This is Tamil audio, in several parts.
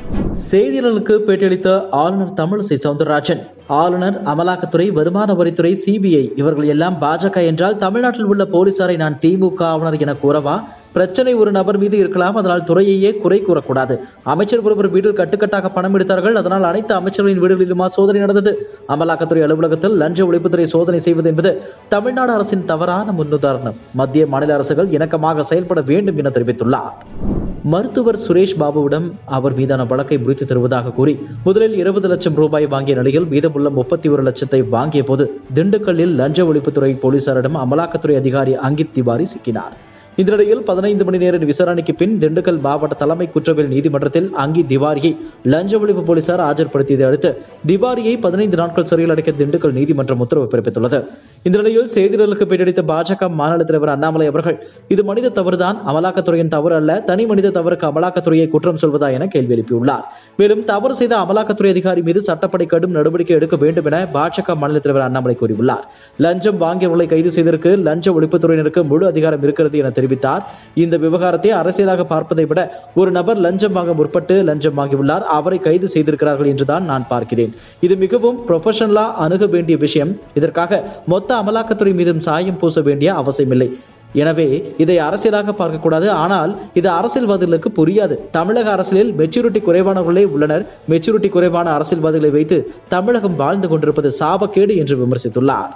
செய்தியாளர்களுக்கு பேட்டியளித்த ஆளுநர் தமிழிசை சவுந்தரராஜன் ஆளுநர் அமலாக்கத்துறை வருமான வரித்துறை சிபிஐ இவர்கள் எல்லாம் பாஜக என்றால் தமிழ்நாட்டில் உள்ள போலீசாரை நான் திமுக ஆளுநர் என கூறவா பிரச்சனை ஒரு நபர் மீது இருக்கலாம் அதனால் துறையையே குறை கூறக்கூடாது அமைச்சர் ஒருவர் வீட்டில் கட்டுக்கட்டாக பணம் எடுத்தார்கள் அதனால் அனைத்து அமைச்சர்களின் வீடுகளிலுமா சோதனை நடந்தது அமலாக்கத்துறை அலுவலகத்தில் லஞ்ச ஒழிப்புத்துறை சோதனை செய்வது என்பது தமிழ்நாடு அரசின் தவறான முன்னுதாரணம் மத்திய மாநில அரசுகள் இணக்கமாக செயல்பட வேண்டும் என தெரிவித்துள்ளார் மருத்துவர் சுரேஷ் பாபுவிடம் அவர் மீதான வழக்கை முடித்து தருவதாக கூறி முதலில் இருபது லட்சம் ரூபாய் வாங்கிய நிலையில் மீதமுள்ள முப்பத்தி ஒரு லட்சத்தை வாங்கிய போது திண்டுக்கல்லில் லஞ்ச ஒழிப்புத்துறை போலீசாரிடம் அமலாக்கத்துறை அதிகாரி அங்கித் திவாரி சிக்கினார் இந்த நிலையில் பதினைந்து மணி நேர விசாரணைக்கு பின் திண்டுக்கல் மாவட்ட தலைமை குற்றவியல் நீதிமன்றத்தில் அங்கி திவாரியை லஞ்ச ஒழிப்பு போலீசார் ஆஜர்படுத்தியதை அடுத்து திவாரியை பதினைந்து நாட்கள் சிறையில் அடைக்க திண்டுக்கல் நீதிமன்றம் உத்தரவு பிறப்பித்துள்ளது இந்த நிலையில் செய்தியாளர்களுக்கு பேட்டியளித்த பாஜக மாநில தலைவர் அண்ணாமலை அவர்கள் இது மனித தவறுதான் அமலாக்கத்துறையின் தவறு அல்ல தனி மனித தவறுக்கு அமலாக்கத்துறையை குற்றம் சொல்வதா என கேள்வி எழுப்பியுள்ளார் மேலும் தவறு செய்த அமலாக்கத்துறை அதிகாரி மீது சட்டப்படி கடும் நடவடிக்கை எடுக்க வேண்டும் என பாஜக மாநில தலைவர் அண்ணாமலை கூறியுள்ளார் லஞ்சம் வாங்கியவர்களை கைது செய்ததற்கு லஞ்ச ஒழிப்புத்துறையினருக்கு முழு அதிகாரம் இருக்கிறது என தெரிவித்தார் இந்த விவகாரத்தை அரசியலாக பார்ப்பதை விட ஒரு நபர் லஞ்சம் வாங்க முற்பட்டு லஞ்சம் வாங்கியுள்ளார் அவரை கைது செய்திருக்கிறார்கள் என்றுதான் நான் பார்க்கிறேன் இது மிகவும் ப்ரொஃபஷனலா அணுக வேண்டிய விஷயம் இதற்காக மொத்த அமலாக்கத்துறை மீதும் சாயம் பூச வேண்டிய அவசியமில்லை எனவே இதை அரசியலாக பார்க்கக்கூடாது ஆனால் இது அரசியல்வாதிகளுக்கு புரியாது தமிழக அரசியலில் மெச்சூரிட்டி குறைவானவர்களே உள்ளனர் மெச்சூரிட்டி குறைவான அரசியல்வாதிகளை வைத்து தமிழகம் வாழ்ந்து கொண்டிருப்பது சாபக்கேடு என்று விமர்சித்துள்ளார்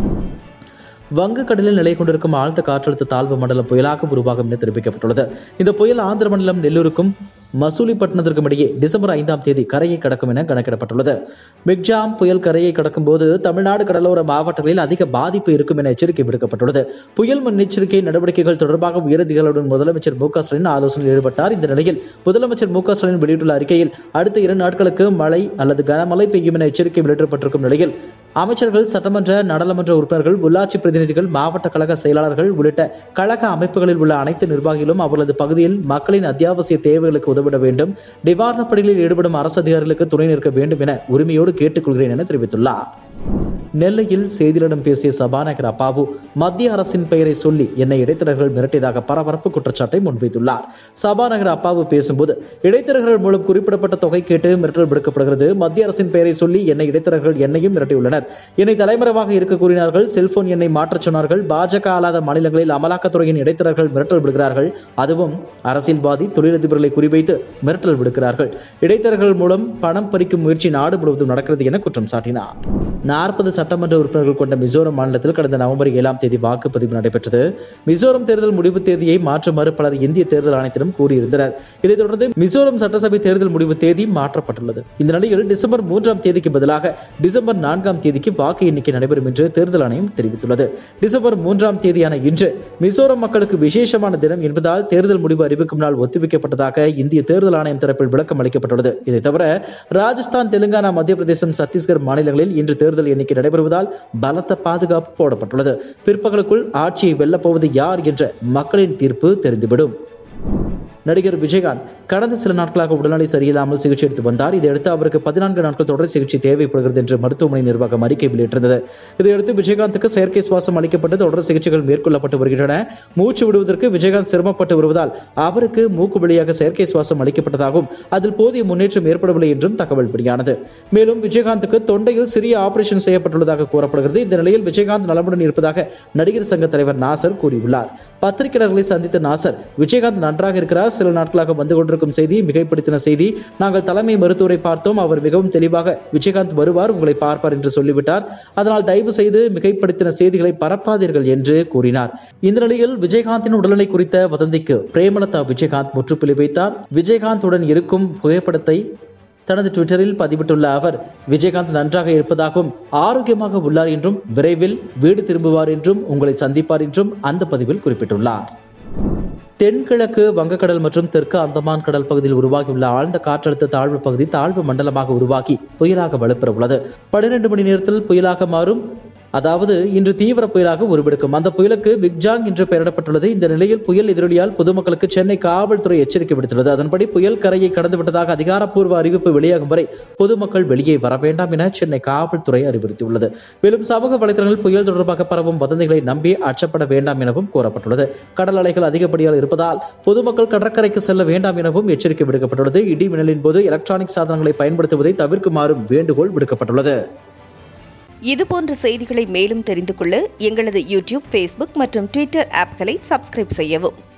வங்கக்கடலில் நிலை கொண்டிருக்கும் ஆழ்ந்த காற்றழுத்த தாழ்வு மண்டலம் புயலாக உருவாகும் என தெரிவிக்கப்பட்டுள்ளது இந்த புயல் ஆந்திர மாநிலம் நெல்லூருக்கும் மசூலிப்பட்டினத்திற்கும் இடையே டிசம்பர் ஐந்தாம் தேதி கரையை கடக்கும் என கணக்கிடப்பட்டுள்ளது மிக்ஜாம் புயல் கரையை கடக்கும் போது தமிழ்நாடு கடலோர மாவட்டங்களில் அதிக பாதிப்பு இருக்கும் என எச்சரிக்கை விடுக்கப்பட்டுள்ளது புயல் முன்னெச்சரிக்கை நடவடிக்கைகள் தொடர்பாக உயரதிகளுடன் முதலமைச்சர் மு க ஸ்டாலின் ஆலோசனையில் ஈடுபட்டார் இந்த நிலையில் முதலமைச்சர் மு க ஸ்டாலின் வெளியிட்டுள்ள அறிக்கையில் அடுத்த இரண்டு நாட்களுக்கு மழை அல்லது கனமழை பெய்யும் என எச்சரிக்கை வெளியிடப்பட்டிருக்கும் நிலையில் அமைச்சர்கள் சட்டமன்ற நாடாளுமன்ற உறுப்பினர்கள் உள்ளாட்சி பிரதிநிதிகள் மாவட்ட கழக செயலாளர்கள் உள்ளிட்ட கழக அமைப்புகளில் உள்ள அனைத்து நிர்வாகிகளும் அவர்களது பகுதியில் மக்களின் அத்தியாவசிய தேவைகளுக்கு உதவிட வேண்டும் நிவாரணப் பணிகளில் ஈடுபடும் அரசு அதிகாரிகளுக்கு துணை நிற்க வேண்டும் என உரிமையோடு கேட்டுக்கொள்கிறேன் என தெரிவித்துள்ளார் நெல்லையில் செய்தியாளரிடம் பேசிய சபாநாயகர் அப்பாவு மத்திய அரசின் பெயரை சொல்லி என்னை இடைத்தரகர்கள் மிரட்டியதாக பரபரப்பு குற்றச்சாட்டை முன்வைத்துள்ளார் சபாநாயகர் அப்பாவு பேசும்போது இடைத்தரகர்கள் மூலம் குறிப்பிடப்பட்ட தொகை கேட்டு மிரட்டல் விடுக்கப்படுகிறது மத்திய அரசின் பெயரை சொல்லி என்னை இடைத்தரகர்கள் என்னையும் மிரட்டியுள்ளனர் என்னை தலைமறைவாக இருக்க கூறினார்கள் செல்போன் எண்ணை மாற்றச் சொன்னார்கள் பாஜக அல்லாத மாநிலங்களில் அமலாக்கத்துறையின் இடைத்தரகர்கள் மிரட்டல் விடுகிறார்கள் அதுவும் அரசியல்வாதி தொழிலதிபர்களை குறிவைத்து மிரட்டல் விடுக்கிறார்கள் இடைத்தரகர்கள் மூலம் பணம் பறிக்கும் முயற்சி நாடு முழுவதும் நடக்கிறது என குற்றம் சாட்டினார் நாற்பது சட்டமன்ற உறுப்பினர்கள் கொண்ட மிசோரம் மாநிலத்தில் கடந்த நவம்பர் ஏழாம் தேதி வாக்குப்பதிவு நடைபெற்றது மிசோரம் தேர்தல் முடிவு தேதியை மாற்றுமாறு பலர் இந்திய தேர்தல் ஆணையத்திடம் கூறியிருந்தனர் இதைத் தொடர்ந்து மிசோரம் சட்டசபை தேர்தல் முடிவு தேதி மாற்றப்பட்டுள்ளது இந்த நிலையில் டிசம்பர் மூன்றாம் தேதிக்கு பதிலாக டிசம்பர் நான்காம் தேதிக்கு வாக்கு எண்ணிக்கை நடைபெறும் என்று தேர்தல் ஆணையம் தெரிவித்துள்ளது டிசம்பர் மூன்றாம் தேதியான இன்று மிசோரம் மக்களுக்கு விசேஷமான தினம் என்பதால் தேர்தல் முடிவு அறிவிக்கும் நாள் ஒத்திவைக்கப்பட்டதாக இந்திய தேர்தல் ஆணையம் தரப்பில் விளக்கம் அளிக்கப்பட்டுள்ளது இதை தவிர ராஜஸ்தான் தெலுங்கானா மத்திய பிரதேசம் சத்தீஸ்கர் மாநிலங்களில் இன்று தேர்தல் எண்ணிக்கை நடைபெறுவதால் பலத்த பாதுகாப்பு போடப்பட்டுள்ளது பிற்பகலுக்குள் ஆட்சியை வெல்லப்போவது யார் என்ற மக்களின் தீர்ப்பு தெரிந்துவிடும் நடிகர் விஜயகாந்த் கடந்த சில நாட்களாக உடல்நிலை சரியில்லாமல் சிகிச்சை எடுத்து வந்தார் இதையடுத்து அவருக்கு பதினான்கு நாட்கள் தொடர் சிகிச்சை தேவைப்படுகிறது என்று மருத்துவமனை நிர்வாகம் அறிக்கை வெளியிட்டிருந்தது இதையடுத்து விஜயகாந்துக்கு செயற்கை சுவாசம் அளிக்கப்பட்டு தொடர் சிகிச்சைகள் மேற்கொள்ளப்பட்டு வருகின்றன மூச்சு விடுவதற்கு விஜயகாந்த் சிரமப்பட்டு வருவதால் அவருக்கு மூக்கு வழியாக செயற்கை சுவாசம் அளிக்கப்பட்டதாகவும் அதில் போதிய முன்னேற்றம் ஏற்படவில்லை என்றும் தகவல் வெளியானது மேலும் விஜயகாந்துக்கு தொண்டையில் சிறிய ஆபரேஷன் செய்யப்பட்டுள்ளதாக கூறப்படுகிறது இந்த நிலையில் விஜயகாந்த் நலமுடன் இருப்பதாக நடிகர் சங்க தலைவர் நாசர் கூறியுள்ளார் பத்திரிகையாளர்களை சந்தித்த நாசர் விஜயகாந்த் நன்றாக இருக்கிறார் சில நாட்களாக வந்து கொண்டிருக்கும் செய்தி மிகைப்படுத்தின செய்தி நாங்கள் தலைமை மருத்துவரை பார்த்தோம் அவர் மிகவும் தெளிவாக விஜயகாந்த் வருவார் உங்களை பார்ப்பார் என்று சொல்லிவிட்டார் அதனால் தயவு செய்து மிகைப்படுத்தின செய்திகளை பரப்பாதீர்கள் என்று கூறினார் இந்த நிலையில் விஜயகாந்தின் உடல்நிலை குறித்த வதந்திக்கு பிரேமலதா விஜயகாந்த் முற்றுப்புள்ளி வைத்தார் விஜயகாந்துடன் இருக்கும் புகைப்படத்தை தனது ட்விட்டரில் பதிவிட்டுள்ள அவர் விஜயகாந்த் நன்றாக இருப்பதாகவும் ஆரோக்கியமாக உள்ளார் என்றும் விரைவில் வீடு திரும்புவார் என்றும் உங்களை சந்திப்பார் என்றும் அந்த பதிவில் குறிப்பிட்டுள்ளார் தென்கிழக்கு வங்கக்கடல் மற்றும் தெற்கு அந்தமான் கடல் பகுதியில் உருவாகியுள்ள ஆழ்ந்த காற்றழுத்த தாழ்வு பகுதி தாழ்வு மண்டலமாக உருவாகி புயலாக வலுப்பெற உள்ளது பன்னிரண்டு மணி நேரத்தில் புயலாக மாறும் அதாவது இன்று தீவிர புயலாக உருவெடுக்கும் அந்த புயலுக்கு மிக்ஜாங் என்று பெயரிடப்பட்டுள்ளது இந்த நிலையில் புயல் எதிரொலியால் பொதுமக்களுக்கு சென்னை காவல்துறை எச்சரிக்கை விடுத்துள்ளது அதன்படி புயல் கரையை கடந்து விட்டதாக அதிகாரப்பூர்வ அறிவிப்பு வெளியாகும் வரை பொதுமக்கள் வெளியே வர வேண்டாம் என சென்னை காவல்துறை அறிவுறுத்தியுள்ளது மேலும் சமூக வலைதளங்கள் புயல் தொடர்பாக பரவும் வதந்திகளை நம்பி அச்சப்பட வேண்டாம் எனவும் கூறப்பட்டுள்ளது கடல் அலைகள் அதிகப்படியாக இருப்பதால் பொதுமக்கள் கடற்கரைக்கு செல்ல வேண்டாம் எனவும் எச்சரிக்கை விடுக்கப்பட்டுள்ளது இடி மின்னலின் போது எலக்ட்ரானிக் சாதனங்களை பயன்படுத்துவதை தவிர்க்குமாறும் வேண்டுகோள் விடுக்கப்பட்டுள்ளது இதுபோன்ற செய்திகளை மேலும் தெரிந்து கொள்ள எங்களது யூடியூப் ஃபேஸ்புக் மற்றும் ட்விட்டர் ஆப்களை சப்ஸ்கிரைப் செய்யவும்